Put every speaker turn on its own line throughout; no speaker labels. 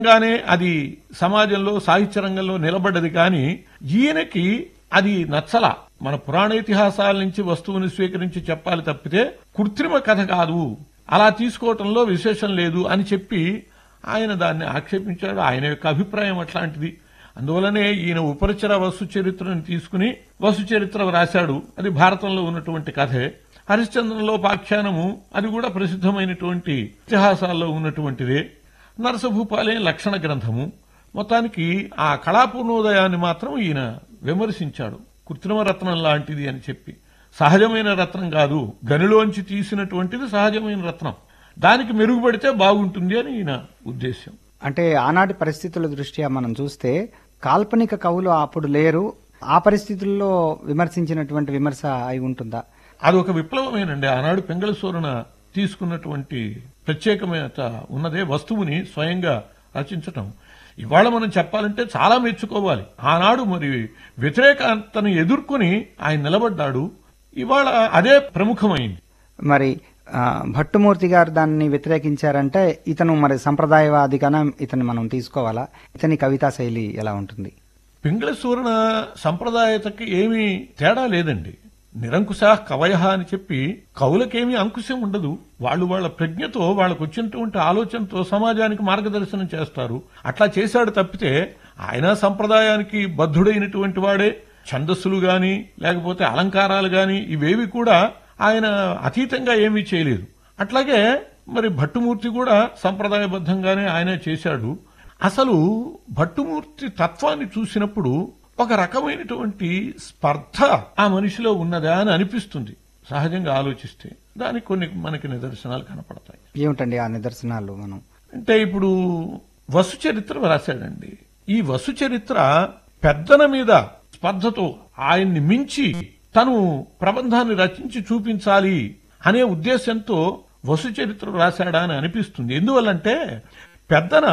గానే అది సమాజంలో సాహిత్య రంగంలో నిలబడ్డది కానీ ఈయనకి అది నచ్చల మన పురాణ ఇతిహాసాల నుంచి వస్తువుని స్వీకరించి చెప్పాలి తప్పితే కృత్రిమ కథ కాదు అలా తీసుకోవటంలో విశేషం లేదు అని చెప్పి ఆయన దాన్ని ఆక్షేపించాడు ఆయన యొక్క అభిప్రాయం అట్లాంటిది అందువలనే ఈయన ఉపరిచర వసు చరిత్రను తీసుకుని వసు చరిత్ర రాశాడు అది భారతంలో ఉన్నటువంటి కథే హరిశ్చంద్రంలో పాఖ్యానము అది కూడా ప్రసిద్ధమైనటువంటి ఇతిహాసాల్లో ఉన్నటువంటిదే నరసభూపాలే లక్షణ గ్రంథము మొత్తానికి ఆ కళాపూర్ణోదయాన్ని మాత్రం ఈయన విమర్శించాడు కృత్రిమ రత్నం లాంటిది అని చెప్పి సహజమైన రత్నం కాదు గనిలోంచి తీసినటువంటిది సహజమైన రత్నం దానికి మెరుగుపడితే బాగుంటుంది అని ఈయన ఉద్దేశం
అంటే ఆనాటి పరిస్థితుల దృష్ట్యా మనం చూస్తే కాల్పనిక కవులు అప్పుడు లేరు ఆ పరిస్థితుల్లో విమర్శించినటువంటి విమర్శ అయి ఉంటుందా
అది ఒక విప్లవమేనండి ఆనాడు పెంగళ సూరణ తీసుకున్నటువంటి ప్రత్యేకమైన ఉన్నదే వస్తువుని స్వయంగా రచించటం ఇవాళ మనం చెప్పాలంటే చాలా మెచ్చుకోవాలి ఆనాడు మరి వ్యతిరేకతను ఎదుర్కొని ఆయన నిలబడ్డాడు ఇవాళ అదే ప్రముఖమైంది
మరి ఆ, భట్టుమూర్తి గారు దాన్ని వ్యతిరేకించారంటే ఇతను మరి సంప్రదాయవాదిగానే ఇతను మనం తీసుకోవాలా ఇతని కవితా శైలి ఎలా ఉంటుంది
పింగళ సూరణ సంప్రదాయతకి ఏమీ తేడా లేదండి నిరంకుశ కవయ అని చెప్పి కవులకేమీ అంకుశం ఉండదు వాళ్ళు వాళ్ళ ప్రజ్ఞతో వాళ్ళకు వచ్చినటువంటి ఆలోచనతో సమాజానికి మార్గదర్శనం చేస్తారు అట్లా చేశాడు తప్పితే ఆయన సంప్రదాయానికి బద్ధుడైనటువంటి వాడే ఛందస్సులు గాని లేకపోతే అలంకారాలు గాని ఇవేవి కూడా ఆయన అతీతంగా ఏమీ చేయలేదు అట్లాగే మరి భట్టుమూర్తి కూడా సంప్రదాయబద్ధంగానే ఆయనే చేశాడు అసలు భట్టుమూర్తి తత్వాన్ని చూసినప్పుడు ఒక రకమైనటువంటి స్పర్ధ ఆ మనిషిలో ఉన్నదా అని అనిపిస్తుంది సహజంగా ఆలోచిస్తే దానికి కొన్ని మనకి నిదర్శనాలు కనపడతాయి
ఏమిటండి ఆ నిదర్శనాలు మనం
అంటే ఇప్పుడు వసు చరిత్ర రాశాడండి ఈ వసు చరిత్ర పెద్దన మీద స్పర్ధతో ఆయన్ని మించి తను ప్రబంధాన్ని రచించి చూపించాలి అనే ఉద్దేశంతో వసు చరిత్ర రాశాడా అని అనిపిస్తుంది ఎందువల్లంటే పెద్దన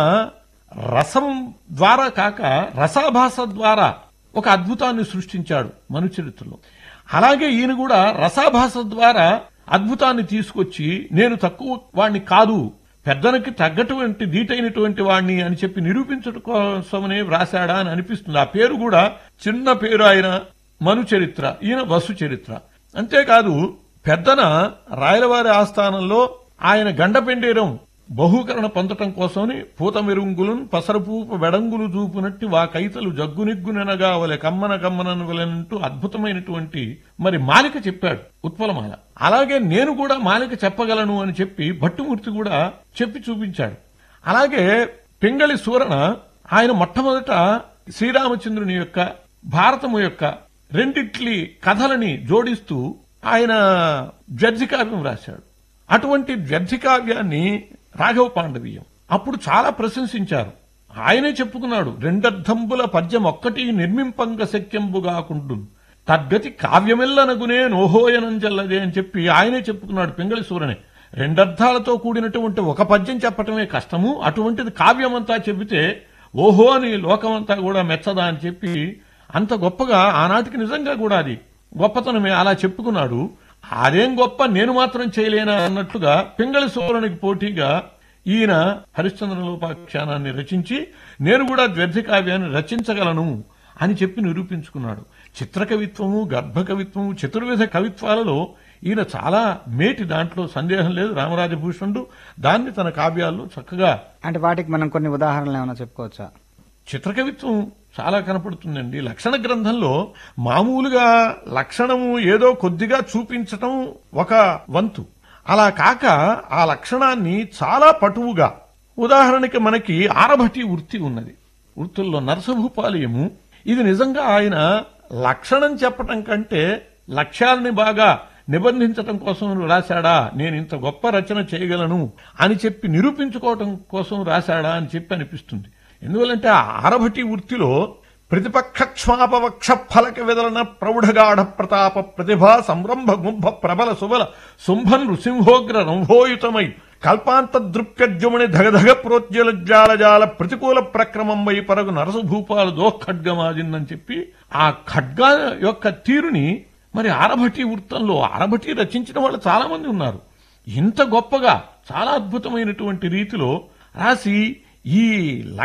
రసం ద్వారా కాక రసాభాస ద్వారా ఒక అద్భుతాన్ని సృష్టించాడు మను చరిత్రలో అలాగే ఈయన కూడా రసాభాస ద్వారా అద్భుతాన్ని తీసుకొచ్చి నేను తక్కువ వాణ్ణి కాదు పెద్దనకి తగ్గటువంటి దీటైనటువంటి వాణ్ణి అని చెప్పి నిరూపించడం కోసమనే వ్రాశాడా అని అనిపిస్తుంది ఆ పేరు కూడా చిన్న పేరు ఆయన మను చరిత్ర ఈయన వసు చరిత్ర అంతేకాదు పెద్దన రాయలవారి ఆస్థానంలో ఆయన గండపెండేరం బహుకరణ పొందటం కోసమని పూత మెరుంగులున్ పసరపూప వెడంగులు చూపునట్టి వా కైతలు జగ్గునిగ్గునెనగా వలె కమ్మన కమ్మనను వలెనంటూ అద్భుతమైనటువంటి మరి మాలిక చెప్పాడు ఉత్పలమాల అలాగే నేను కూడా మాలిక చెప్పగలను అని చెప్పి భట్టుమూర్తి కూడా చెప్పి చూపించాడు అలాగే పింగళి సూరణ ఆయన మొట్టమొదట శ్రీరామచంద్రుని యొక్క భారతము యొక్క రెండిట్లి కథలని జోడిస్తూ ఆయన జడ్జి కావ్యం రాశాడు అటువంటి జడ్జి కావ్యాన్ని రాఘవ పాండవీయం అప్పుడు చాలా ప్రశంసించారు ఆయనే చెప్పుకున్నాడు రెండర్థంబుల పద్యం ఒక్కటి నిర్మింపంగ శక్యంబుగాకుండు తద్గతి కావ్యమెల్లనగునే నోహోయనంజల్లదే అని చెప్పి ఆయనే చెప్పుకున్నాడు పింగళి సూరనే రెండర్థాలతో కూడినటువంటి ఒక పద్యం చెప్పటమే కష్టము అటువంటిది కావ్యమంతా చెబితే ఓహో అని లోకమంతా కూడా మెచ్చదా అని చెప్పి అంత గొప్పగా ఆనాటికి నిజంగా కూడా అది గొప్పతనమే అలా చెప్పుకున్నాడు అదేం గొప్ప నేను మాత్రం చేయలేనా అన్నట్లుగా పింగళి సూరనికి పోటీగా ఈయన హరిశ్చంద్రలోపాఖ్యానాన్ని రచించి నేను కూడా ద్వ్యర్థ కావ్యాన్ని రచించగలను అని చెప్పి నిరూపించుకున్నాడు చిత్రకవిత్వము గర్భకవిత్వము చతుర్విధ కవిత్వాలలో ఈయన చాలా మేటి దాంట్లో సందేహం లేదు రామరాజభూషణుడు దాన్ని తన కావ్యాల్లో చక్కగా
అంటే వాటికి మనం కొన్ని ఉదాహరణలు ఏమైనా చెప్పుకోవచ్చా
చిత్రకవిత్వం చాలా కనపడుతుందండి లక్షణ గ్రంథంలో మామూలుగా లక్షణము ఏదో కొద్దిగా చూపించటం ఒక వంతు అలా కాక ఆ లక్షణాన్ని చాలా పటువుగా ఉదాహరణకి మనకి ఆరభటి వృత్తి ఉన్నది వృత్తుల్లో నరసభూపాలయము ఇది నిజంగా ఆయన లక్షణం చెప్పటం కంటే లక్ష్యాలని బాగా నిబంధించటం కోసం రాశాడా నేను ఇంత గొప్ప రచన చేయగలను అని చెప్పి నిరూపించుకోవటం కోసం రాశాడా అని చెప్పి అనిపిస్తుంది ఎందువల్లంటే ఆ ఆరభటి వృత్తిలో ప్రతిపక్ష క్షమాపవక్ష ఫలక వెదలన ప్రౌఢగాఢ ప్రతాప ప్రతిభా సంరంభ గుంభ ప్రబల సుబల శుంభన్ నృసింహోగ్ర రంభోయుతమై కల్పాంత దృప్యద్యుమణి ధగధగ ప్రోజ్వల జాల జాల ప్రతికూల ప్రక్రమం వై పరగు నరసభూపాలు దో ఖడ్గమాజిందని చెప్పి ఆ ఖడ్గా యొక్క తీరుని మరి ఆరభటి వృత్తంలో ఆరభటి రచించిన వాళ్ళు చాలా మంది ఉన్నారు ఇంత గొప్పగా చాలా అద్భుతమైనటువంటి రీతిలో రాసి ఈ